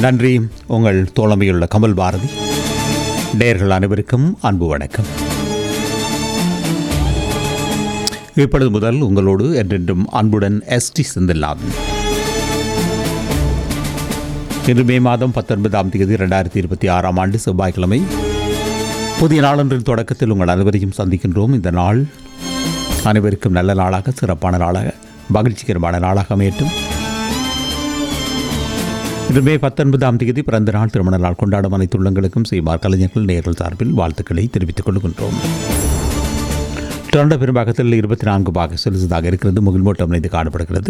நன்றி உங்கள் தோழமையுள்ள கமல் பாரதி நேயர்கள் அனைவருக்கும் அன்பு வணக்கம் இப்பொழுது முதல் உங்களோடு என்றென்றும் அன்புடன் எஸ்டி செந்தில்நாதன் இன்று மே மாதம் பத்தொன்பதாம் தேதி ரெண்டாயிரத்தி இருபத்தி ஆறாம் ஆண்டு செவ்வாய்க்கிழமை புதிய நாளொன்றின் தொடக்கத்தில் உங்கள் அனைவரையும் சந்திக்கின்றோம் இந்த நாள் அனைவருக்கும் நல்ல நாளாக சிறப்பான நாளாக மகிழ்ச்சிகரமான நாளாக அமையட்டும் இன்று மே பத்தொன்பதாம் தேதி பிறந்த நாள் திருமண நாள் கொண்டாடும் அனைத்து உள்ளங்களுக்கும் செய்வார் கலைஞர்கள் நேர்கள் சார்பில் வாழ்த்துக்களை தெரிவித்துக் கொள்கின்றோம் டொரண்டோ பெரும்பாகத்தில் இருபத்தி நான்கு பாக செலுத்ததாக இருக்கிறது முகில்மூட்டம் இணைந்து காணப்படுகிறது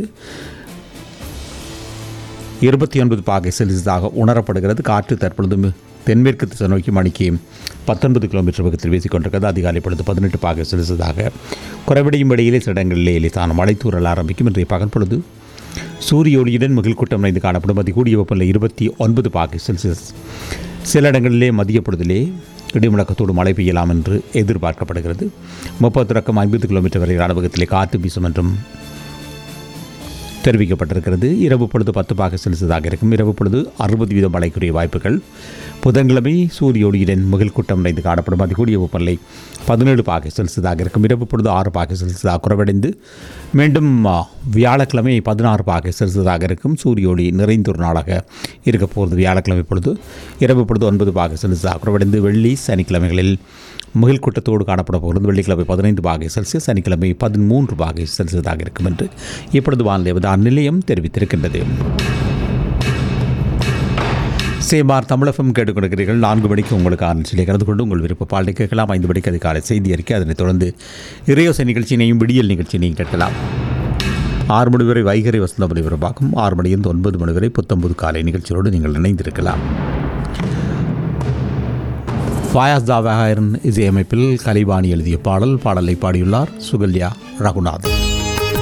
இருபத்தி ஒன்பது பாகை செலுத்ததாக உணரப்படுகிறது காற்று தற்பொழுது மி- தென்மேற்கு திசை நோக்கி மணிக்கு பத்தொன்பது கிலோமீட்டர் வேகத்தில் வீசிக் கொண்டிருக்கிறது அதிகாலை பொழுது பதினெட்டு பாகை செலுத்ததாக குறைவடையும் இடையிலே சில இடங்களிலே லேசான மழைத்தூரல் ஆரம்பிக்கும் இன்றைய பகல் பொழுது சூரிய ஒளியுடன் மிகில் கூட்டம் நிறைந்து காணப்படும் அதி கூடிய வெப்பநிலை இருபத்தி ஒன்பது பாகை செல்சியஸ் சில இடங்களிலே மதிய பொழுதிலே இடிமுழக்கத்தோடு மழை பெய்யலாம் என்று எதிர்பார்க்கப்படுகிறது முப்பது தொடக்கம் ஐம்பது கிலோமீட்டர் வரை அனுபவத்திலே காற்று வீசும் என்றும் தெரிவிக்கப்பட்டிருக்கிறது இரவு பொழுது பத்து பாக செலுத்ததாக இருக்கும் இரவு பொழுது அறுபது வீதம் மழைக்குரிய வாய்ப்புகள் புதன்கிழமை சூரிய ஒளியுடன் முகில் கூட்டம் நிறைந்து காணப்படும் அதிகூடிய வெப்பநிலை பதினேழு பாகை செலுத்ததாக இருக்கும் இரவு பொழுது ஆறு பாகை செலுத்ததாக குறைவடைந்து மீண்டும் ஆ, வியாழக்கிழமை பதினாறு பாகை செலுத்ததாக இருக்கும் சூரிய ஒளி நிறைந்த ஒரு நாளாக இருக்க போகிறது வியாழக்கிழமை பொழுது இரவு பொழுது ஒன்பது பாகை செலுத்ததாக குறைவடைந்து வெள்ளி சனிக்கிழமைகளில் முகில் கூட்டத்தோடு காணப்பட போகிறது வெள்ளிக்கிழமை பதினைந்து பாகை செல்சியஸ் சனிக்கிழமை பதிமூன்று பாகை செல்சியஸாக இருக்கும் என்று இப்பொழுது வானிலை அவதான நிலையம் தெரிவித்திருக்கின்றது சேமார் தமிழகம் கேட்டுக்கொண்டிருக்கிறீர்கள் நான்கு மணிக்கு உங்களுக்கு ஆரம்பிச்சிலே கலந்து கொண்டு உங்கள் விருப்ப பாடலை கேட்கலாம் ஐந்து மணிக்கு அதிகாலை செய்தி அறிக்கை அதனைத் தொடர்ந்து இறையோசை நிகழ்ச்சியினையும் விடியல் நிகழ்ச்சியினையும் கேட்கலாம் ஆறு மணி வரை வைகரை வசந்த மணி பார்க்கும் ஆறு மணியிலிருந்து ஒன்பது மணி வரை புத்தம்பது காலை நிகழ்ச்சியோடு நீங்கள் இணைந்திருக்கலாம் ஃபாயாஸ் தாவாயரன் இசையமைப்பில் கலைவாணி எழுதிய பாடல் பாடலை பாடியுள்ளார் சுகல்யா ரகுநாதன்